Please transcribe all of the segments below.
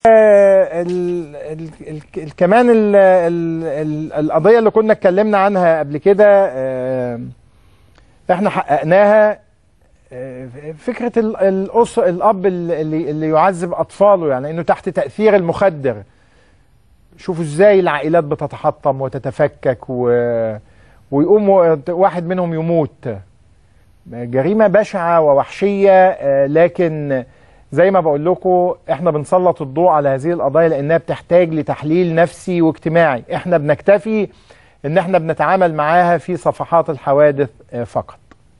ال ال ال كمان ال ال ال القضيه اللي كنا اتكلمنا عنها قبل كده آه، احنا حققناها آه، فكره ال- الأس الاب اللي اللي يعذب اطفاله يعني انه تحت تاثير المخدر شوفوا ازاي العائلات بتتحطم وتتفكك و ويقوم واحد منهم يموت جريمه بشعه ووحشيه آه، لكن زي ما بقول لكم احنا بنسلط الضوء على هذه القضايا لانها بتحتاج لتحليل نفسي واجتماعي احنا بنكتفي ان احنا بنتعامل معاها في صفحات الحوادث آه، فقط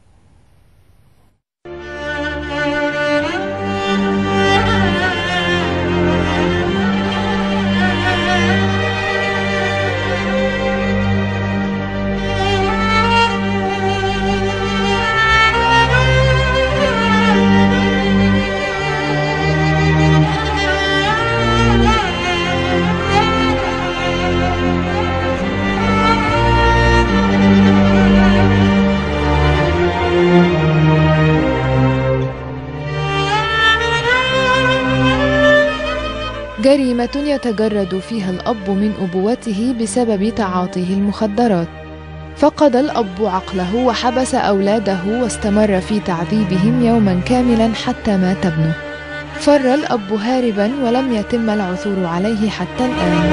جريمة يتجرد فيها الأب من أبوته بسبب تعاطيه المخدرات فقد الأب عقله وحبس أولاده واستمر في تعذيبهم يوما كاملا حتى مات ابنه فر الأب هاربا ولم يتم العثور عليه حتى الآن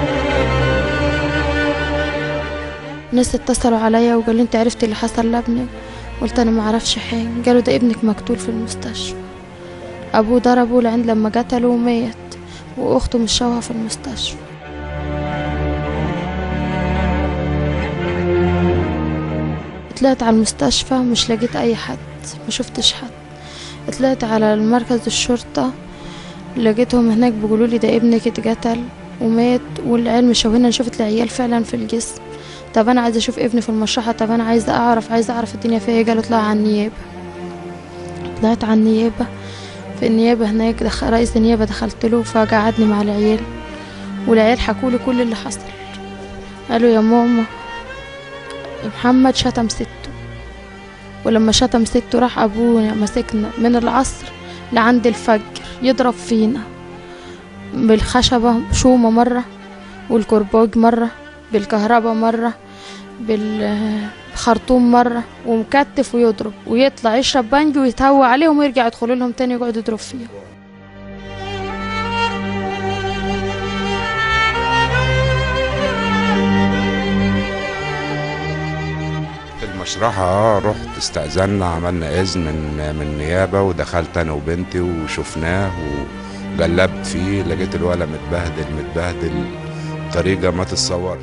ناس اتصلوا عليا وقالوا لي انت عرفتي اللي حصل لابني قلت انا ما اعرفش حاجه قالوا ده ابنك مقتول في المستشفى ابوه ضربه لعند لما قتله ومات واخته مشوها في المستشفى طلعت على المستشفى مش لقيت اي حد ما شفتش حد طلعت على مركز الشرطة لقيتهم هناك بيقولوا لي ده ابنك اتقتل ومات والعيال مشوهنا شفت العيال فعلا في الجسم طب انا عايزه اشوف ابني في المشرحه طب انا عايزه اعرف عايزه اعرف الدنيا فيها ايه قالوا اطلع على النيابه طلعت على النيابه في النيابه هناك دخ... رئيس النيابه دخلت له فقعدني مع العيال والعيال حكوا لي كل اللي حصل قالوا يا ماما محمد شتم سته ولما شتم سته راح ابونا مسكنا من العصر لعند الفجر يضرب فينا بالخشبة شومة مرة والكرباج مرة بالكهرباء مرة بالخرطوم مرة ومكتف ويضرب ويطلع يشرب بانجو ويتهوى عليهم ويرجع يدخلوا لهم تاني يقعد يضرب فيهم في المشرحة اه رحت استأذنا عملنا إذن من من النيابة ودخلت أنا وبنتي وشفناه وجلبت فيه لقيت الولد متبهدل متبهدل بطريقة ما تتصورش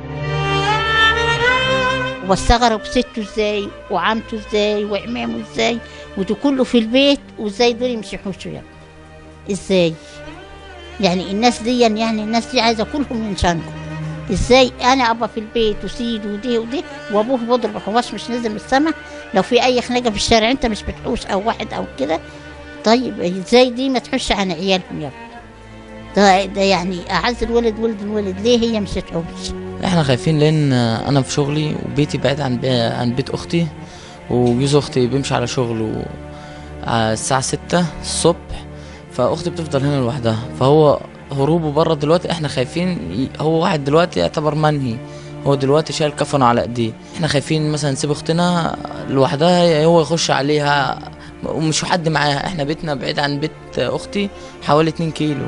واستغرب سته ازاي وعمته ازاي وعمامه ازاي وده كله في البيت وازاي دول يمسحوش يعني ازاي يعني الناس دي يعني الناس دي عايزه كلهم ينشنقوا ازاي انا ابقى في البيت وسيد ودي ودي وابوه بيضرب حواس مش نازل من السما لو في اي خناقه في الشارع انت مش بتحوش او واحد او كده طيب ازاي دي ما تحوش عن عيالهم يا ابني؟ ده ده يعني اعز الولد ولد الولد ليه هي مش تحوش احنا خايفين لان انا في شغلي وبيتي بعيد عن بي... عن بيت اختي وجوز اختي بيمشي على شغله على الساعة ستة الصبح فاختي بتفضل هنا لوحدها فهو هروبه بره دلوقتي احنا خايفين ي- هو واحد دلوقتي يعتبر منهي هو دلوقتي شايل كفنه على ايديه احنا خايفين مثلا نسيب اختنا لوحدها هو يخش عليها ومش حد معاها احنا بيتنا بعيد عن بيت اختي حوالي 2 كيلو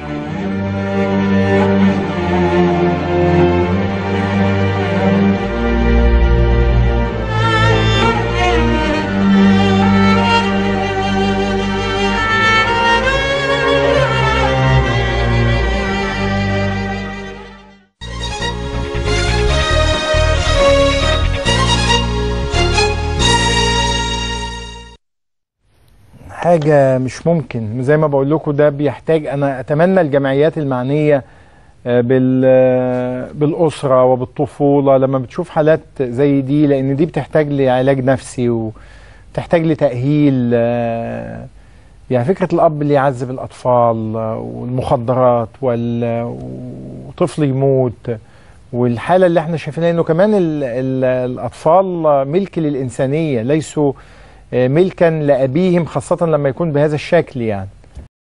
حاجة مش ممكن زي ما بقول لكم ده بيحتاج أنا أتمنى الجمعيات المعنية آه، بال آه، بالأسرة وبالطفولة لما بتشوف حالات زي دي لأن دي بتحتاج لعلاج نفسي وتحتاج لتأهيل آه، يعني فكرة الأب اللي يعذب الأطفال آه، والمخدرات وال- وطفل يموت والحالة اللي احنا شايفينها انه كمان ال ال الأطفال ملك للإنسانية ليسوا آه، ملكا لأبيهم خاصة لما يكون بهذا الشكل يعني